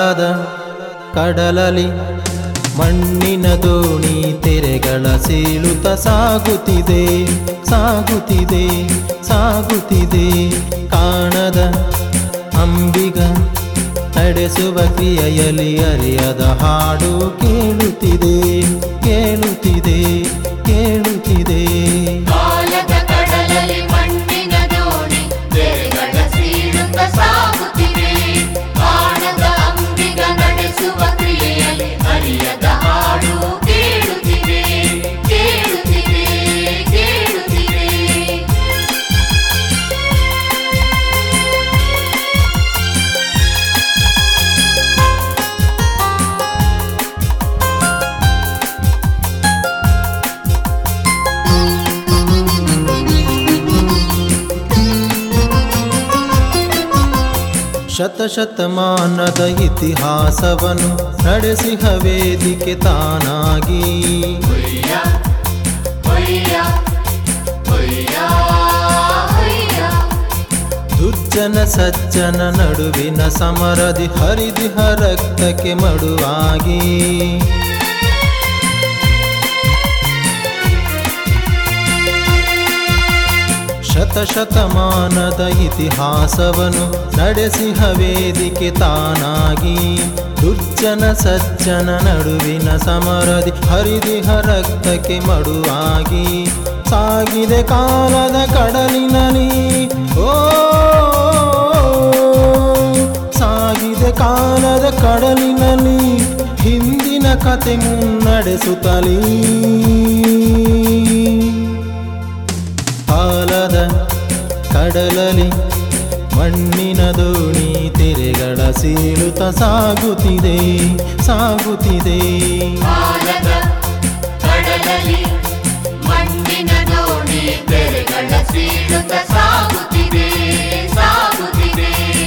ಕಾಲದ ಕಡಲಲಿ ಮಣ್ಣಿನ ದೋಣಿ ತೆರೆಗಳ ಸೀಳುತ್ತ ಸಾಗುತ್ತಿದೆ ಸಾಗುತ್ತಿದೆ ಸಾಗುತ್ತಿದೆ ಕಾಣದ ಅಂಬಿಗ ನಡೆಸುವ ಕ್ರಿಯೆಯಲ್ಲಿ ಅರಿಯದ ಹಾಡು ಕೇಳುತ್ತಿದೆ ಕೇಳುತ್ತಿದೆ ಕೇಳುತ್ತಿದೆ ಕಾಲದ ಕಡಲಲ್ಲಿ ಮಣ್ಣಿನ ದೋಣಿ ತೆರೆಗಳ ಸೀಳುತ್ತ ಸಾಗುತ್ತಿದೆ ಕಾಣದ ಅಂಬಿಗ ನಡೆಸುವ ಕ್ರಿಯೆಯಲ್ಲಿ ಅರಿಯದ ಹಾಡು ಕೇಳುತ್ತಿದೆ ಕೇಳುತ್ತಿದೆ ಕೇಳುತ್ತಿದೆ ಶತಶತಮಾನದ ಇತಿಹಾಸವನ್ನು ನಡೆಸಿಹ ವೇದಿಕೆ ತಾನಾಗಿ ಹೊಯ್ಯ ಹೊಯ್ಯ ಹೊಯ್ಯ ಹೊಯ್ಯ ದುರ್ಜನ ಸಜ್ಜನ ನಡುವಿನ ಸಮರದಿ ಹರಿದಿಹ ರಕ್ತಕ್ಕೆ ಮಡುವಾಗಿ ಶತಶತಮಾನದ ಇತಿಹಾಸವನ್ನು ನಡೆಸಿಹ ವೇದಿಕೆ ತಾನಾಗಿ ದುರ್ಜನ ಸಜ್ಜನ ನಡುವಿನ ಸಮರದಿ ಹರಿದಿಹ ರಕ್ತಕ್ಕೆ ಮಡುವಾಗಿ ಸಾಗಿದೆ ಕಾಲದ ಕಡಲಿನಲ್ಲಿ ಓ ಸಾಗಿದೆ ಕಾಲದ ಕಡಲಿನಲ್ಲಿ ಹಿಂದಿನ ಕತೆ ಮುನ್ನಡೆಸುತ್ತಲೀ ಕಾಲದ ಕಡಲಲಿ ಮಣ್ಣಿನ ದೋಣಿ ತೆರೆಗಳ ಸೀಳುತ್ತ ಸಾಗುತ್ತಿದೆ ಸಾಗುತ್ತಿದೆ ಕಾಲದ ಕಡಲಲ್ಲಿ ಮಣ್ಣಿನ ದೋಣಿ ತೆರೆಗಳ ಸೀಳುತ್ತ ಸಾಗುತ್ತಿದೆ ಸಾಗುತ್ತಿದೆ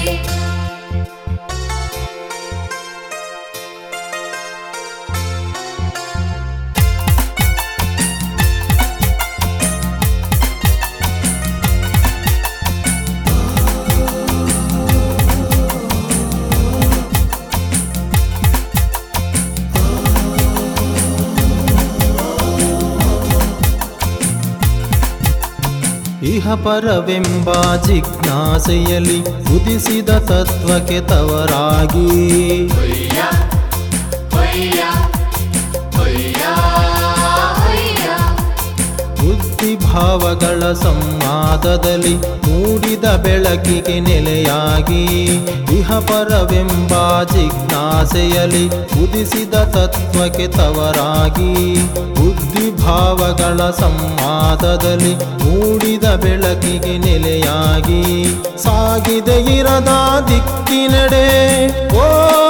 ಇಹ ಪರವೆಂಬ ಜಿಜ್ಞಾಸೆಯಲ್ಲಿ ಉದಿಸಿದ ತತ್ವಕ್ಕೆ ತವರಾಗಿ ಹೊಯ್ಯ ಹೊಯ್ಯ ಹೊಯ್ಯ ಹೊಯ್ಯ ಬುದ್ಧಿಭಾವಗಳ ಸಂವಾದದಲ್ಲಿ ಮೂಡಿದ ಬೆಳಕಿಗೆ ನೆಲೆಯಾಗಿ ಇಹ ಪರವೆಂಬ ಜಿಜ್ಞಾಸೆಯಲ್ಲಿ ಉದಿಸಿದ ತತ್ವಕ್ಕೆ ತವರಾಗಿ ಬುದ್ಧಿಭಾವಗಳ ಸಂವಾದದಲ್ಲಿ ಮೂಡಿದ ಬೆಳಕಿಗೆ ನೆಲೆಯಾಗಿ ಸಾಗಿದೆ ಇರದ ದಿಕ್ಕಿನೆಡೆ ಓ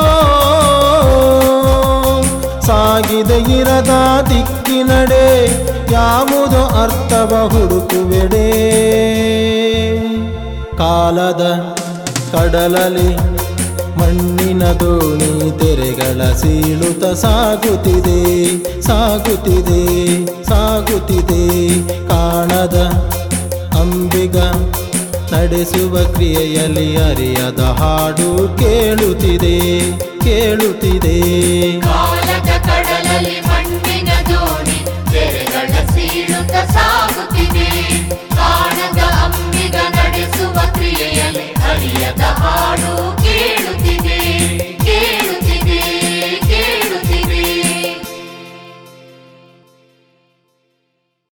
ಸಾಗಿದೆ ಇರದ ದಿಕ್ಕಿನಡೆ ಯಾವುದು ಅರ್ಥವ ಹುಡುಕುವೆಡೆ ಕಾಲದ ಕಡಲಲಿ ಮಣ್ಣಿನ ದೋಣಿ ತೆರೆಗಳ ಸೀಳುತ್ತ ಸಾಗುತ್ತಿದೆ ಸಾಗುತ್ತಿದೆ ಸಾಗುತ್ತಿದೆ ಕಾಣದ ಅಂಬಿಗ ನಡೆಸುವ ಕ್ರಿಯೆಯಲ್ಲಿ ಅರಿಯದ ಹಾಡು ಕೇಳುತ್ತಿದೆ ಕೇಳುತ್ತಿದೆ ಕಾಲದ ಕಡಲಲ್ಲಿ ಮಣ್ಣಿನ ದೋಣಿ ತೆರೆಗಳ ಸೀಳುತ್ತ ಸಾಗುತ್ತಿದೆ